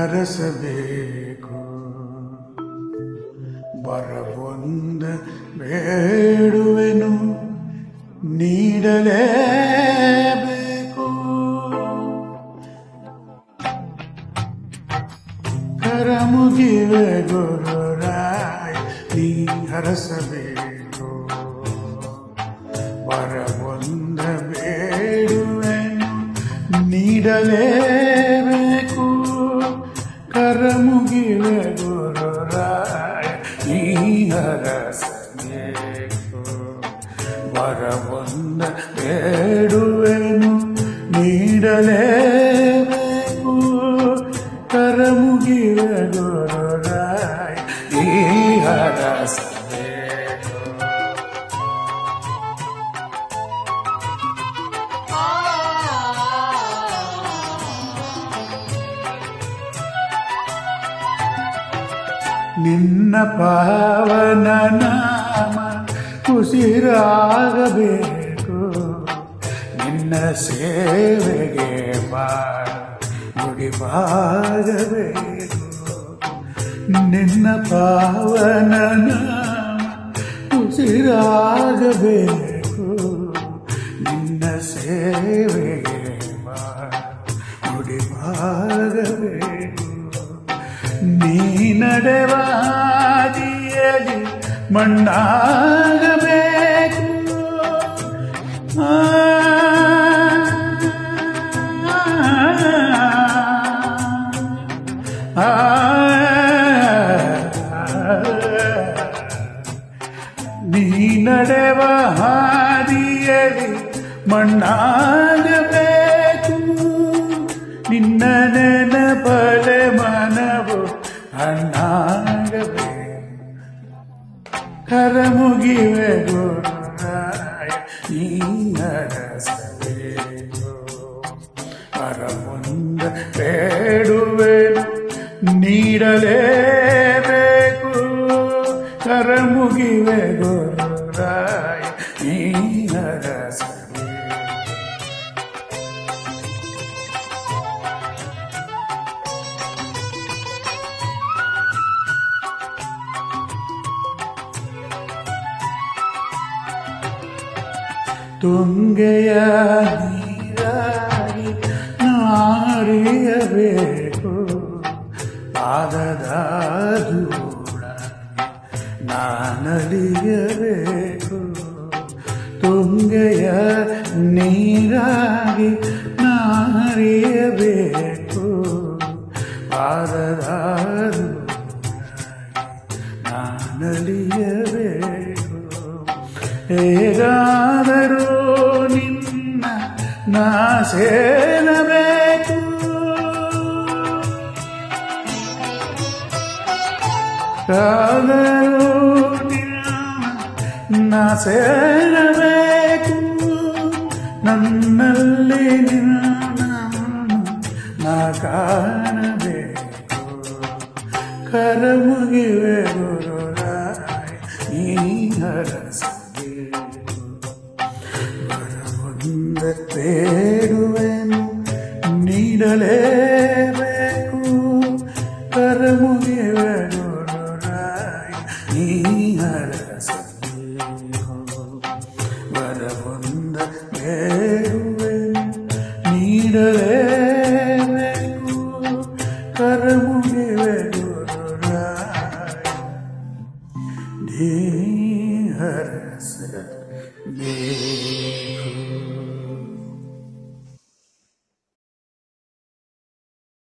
ಹರಸಬೇಕು ಬರವೊಂದ ಬೇಡುವೆನು ನೀಡಲೇಬೇಕು ಕರಮುಗಿವೆ ಗುರುರಾಯ ನೀ ಹರಸಬೇಕು ವರವೊಂದ ಬೇಡುವೆನು ನೀಡಲೇಬೇಕು ಕರಮುಗಿವೆ ಗುರುರಾಯ ನೀ ಹರಸಬೇಕು ವರವೊಂದ ಬೇಡುವೆನು ನೀಡಲೇಬೇಕು ಕರಮುಗಿವೆ ಗುರುರಾಯ ನೀ ಹರಸಬೇಕು ನಿನ್ನ ಪಾವನ ನಾಮ ಉಸಿರಾಗಬೇಕು ನಿನ್ನ ಸೇವೆಗೆ ಬಾಳ ಮುಡಿಪಾಗಬೇಕು ನಿನ್ನ ಪಾವನ ನಾಮ ಉಸಿರಾಗಬೇಕು ನಿನ್ನ ಸೇವೆಗೆ ಬಾಳ ಮುಡಿಪಾಗಬೇಕು ನೀ ನಡೆವ ಹಾದಿಯಲ್ಲಿ ಮಣ್ಣಾಗಬೇಕು ಆ, ಆ, ನೀ ನಡೆವ ಹಾದಿಯಲ್ಲಿ ಮಣ್ಣಾಗಬೇಕು ನಿನ್ನ ನೆನಪಲೆ ಮನವು ಹಣ್ಣಾಗಬೇಕು ಕರಮುಗಿವೆ ಗುರುರಾಯ ನೀ ಹರಸಬೇಕು ಪರಮುಂದ ಬೇಡುವೆನು ನೀಡಲೇಬೇಕು ಕರಮುಗಿವೆ ಗುರುರಾಯ ನೀ ಹರಸಬೇಕು ತುಂಗೆಯ ನೀರಾಗಿ ನಾರಿಯಬೇಕು ಪಾದದ ಧೂಳ ನಾನಲಿಯಬೇಕು ತುಂಗೆಯ ನೀರಾಗಿ ನಾರಿಯಬೇಕು ಪಾದದ ಧೂಳ ನಾನಲಿಯಬೇಕು ಹೇಗಾದರೂ ನಿನ್ನ ನಾ ಸೇರಬೇಕು ಕಾದರೂ ನಿನ್ನ ನಾ ಸೇರಬೇಕು ನನ್ನಲ್ಲಿ ನಿನ್ನ ನಾ ಕಾಣಬೇಕು ಕರಮುಗಿವೆ ಗುರುರಾಯ ನೀ ಹರಸಬೇಕು ವರವೊಂದ ಬೇಡುವೆನು ನೀಡಲೇಬೇಕು ಕರಮುಗಿವೆ ಗುರುರಾಯ ನೀ ಹರಸಬೇಕು ವರವೊಂದ ಬೇಡುವೆನು ನೀಡಲೇ